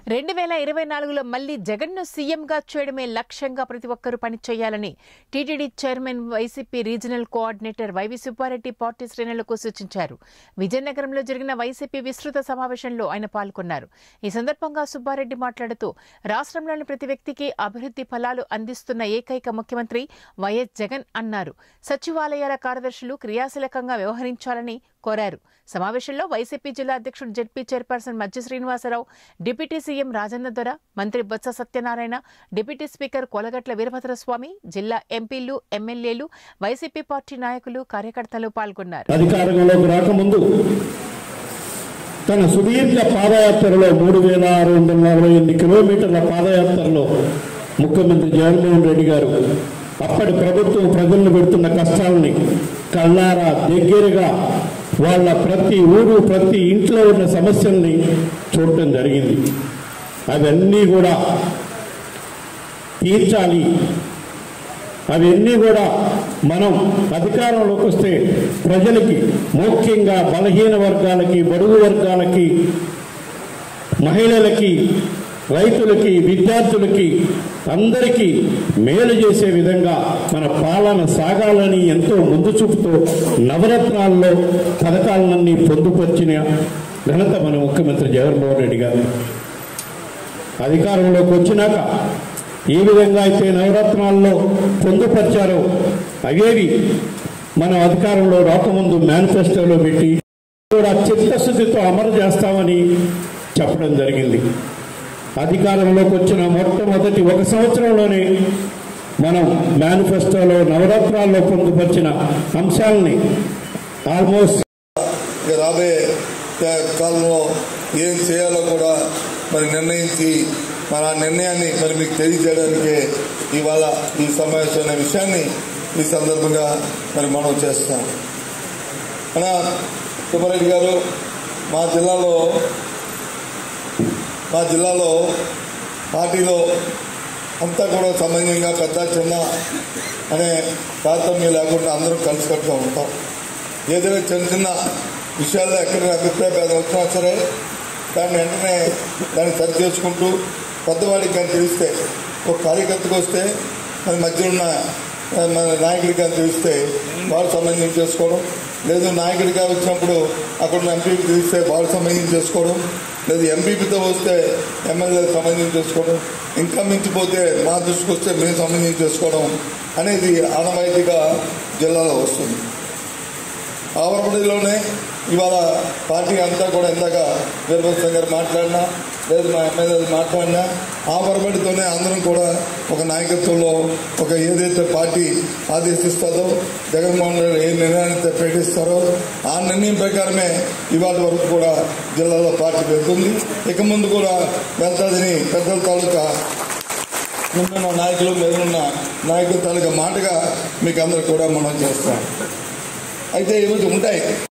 రెండు వేల ఇరవై నాలుగులో మళ్లీ జగన్ను సీఎంగా చేయడమే లక్ష్యంగా ప్రతి ఒక్కరూ పనిచేయాలని TTD chairman YCP regional coordinator YV Subbareddy party శ్రేణులకు సూచించారు విజయనగరంలో జరిగిన వైసీపీ విస్తృత సమావేశంలో ఆయన పాల్గొన్నారు ఈ సందర్భంగా సుబ్బారెడ్డి మాట్లాడుతూ రాష్ట్రంలోని ప్రతి వ్యక్తికి అభివృద్ధి ఫలాలు అందిస్తున్న ఏకైక ముఖ్యమంత్రి వైఎస్ జగన్ అన్నారు సచివాలయాల కార్యదర్శులు క్రియాశీలకంగా వ్యవహరించాలని కోరారు సమావేశంలో వైసీపీ జిల్లా అధ్యక్షుడు జెడ్పీ చైర్పర్సన్ మధ్య శ్రీనివాసరావు డిప్యూటీ సీఎం రాజన్న దొర మంత్రి బొత్స సత్యనారాయణ డిప్యూటీ స్పీకర్ కొలగట్ల వీరభద్రస్వామి జిల్లా ఎంపీలు ఎమ్మెల్యేలు వైసీపీ పార్టీ నాయకులు కార్యకర్తలు పాల్గొన్నారు అధికారంలోకి రాకముందు తన సుదీర్ఘ పాదయాత్రలో మూడు వేల ఆరు వందల నలభై ఎనిమిది కిలోమీటర్ల పాదయాత్రలో ముఖ్యమంత్రి జగన్మోహన్ రెడ్డి గారు అప్పటి ప్రభుత్వం ప్రజలను పెడుతున్న కష్టాలని కళ్ళారా దగ్గరగా వాళ్ళ ప్రతి ఊరు ప్రతి ఇంట్లో ఉన్న సమస్యల్ని చూడటం జరిగింది అవన్నీ కూడా తీర్చాలి అవన్నీ కూడా మనం అధికారంలోకి వస్తే ప్రజలకి ముఖ్యంగా బలహీన వర్గాలకి బడుగు వర్గాలకి మహిళలకి రైతులకి విద్యార్థులకి అందరికీ మేలు చేసే విధంగా మన పాలన సాగాలని ఎంతో ముందు చూపుతూ నవరత్నాల్లో పథకాలన్నీ పొందుపరిచిన ఘనత మన ముఖ్యమంత్రి జగన్మోహన్ రెడ్డి గారు అధికారంలోకి వచ్చినాక ఏ విధంగా అయితే నవరత్నాల్లో పొందుపరిచారో అవేవి మనం అధికారంలో రాకముందు మేనిఫెస్టోలో పెట్టి కూడా చిత్తశుద్ధితో అమలు చేస్తామని చెప్పడం జరిగింది అధికారంలోకి వచ్చిన మొట్టమొదటి ఒక సంవత్సరంలోనే మనం మేనిఫెస్టోలో నవరత్నాల్లో పొందుపరిచిన అంశాలని ఆల్మోస్ట్ ఇక రాబోయే కా- కాలంలో ఏం చేయాలో కూడా మరి నిర్ణయించి మరి ఆ నిర్ణయాన్ని మరి మీకు తెలియజేయడానికి ఇవాళ ఈ సమావేశం అనే విషయాన్ని ఈ సందర్భంగా మరి మనం చేస్తాం మన సుబ్బారెడ్డి గారు మా జిల్లాలో మా జిల్లాలో పార్టీలో అంతా కూడా సమన్వయంగా పెద్ద చిన్న అనే తారతమ్యం లేకుండా అందరం కలిసికట్టుగా ఉంటాం ఏదైనా చిన్న చిన్న విషయాల్లో ఎక్కడ అభిప్రాయ భేదం వచ్చినా సరే దాన్ని వెంటనే దాన్ని సరి చేసుకుంటూ పెద్దవాడికి కానీ తెలిస్తే ఒక కార్యకర్తకు వస్తే మన మధ్య ఉన్న ఆ, మన నాయకుడికి కానీ తెలిస్తే వాళ్ళు సంబంధం చేసుకోవడం లేదు నాయకుడిగా వచ్చినప్పుడు అక్కడ ఉన్న ఎంపీకి తెలిస్తే వాళ్ళు సంబంధం చేసుకోవడం లేదు ఎంపీపీతో వస్తే ఎమ్మెల్యేలకు సంబంధం చేసుకోవడం ఇంకా మించిపోతే మా దృష్టికి వస్తే మేము సంబంధం చేసుకోవడం అనేది ఆనవాయితీగా జిల్లాలో వస్తుంది ఆవరపడిలోనే ఇవాళ పార్టీ అంతా కూడా ఇందాక వీరభద్రం గారు మాట్లాడినా లేదు మా ఎమ్మెల్యేలు మాట్లాడినా ఆవరపడితోనే అందరం కూడా ఒక నాయకత్వంలో ఒక ఏదైతే పార్టీ ఆదేశిస్తుందో జగన్మోహన్ రెడ్డి ఏ నిర్ణయాన్ని అయితే ప్రకటిస్తారో ఆ నిర్ణయం ప్రకారమే ఇవాళ వరకు కూడా జిల్లాలో పార్టీ వెళ్తుంది ఇక ముందు కూడా వెళ్తాదని పెద్దల తాలూకా ముందున్న నాయకులు మీరున్న నాయకుల తాలూకా మాటగా మీకు అందరు కూడా మనం చేస్తాం అయితే ఈరోజు ఉంటాయి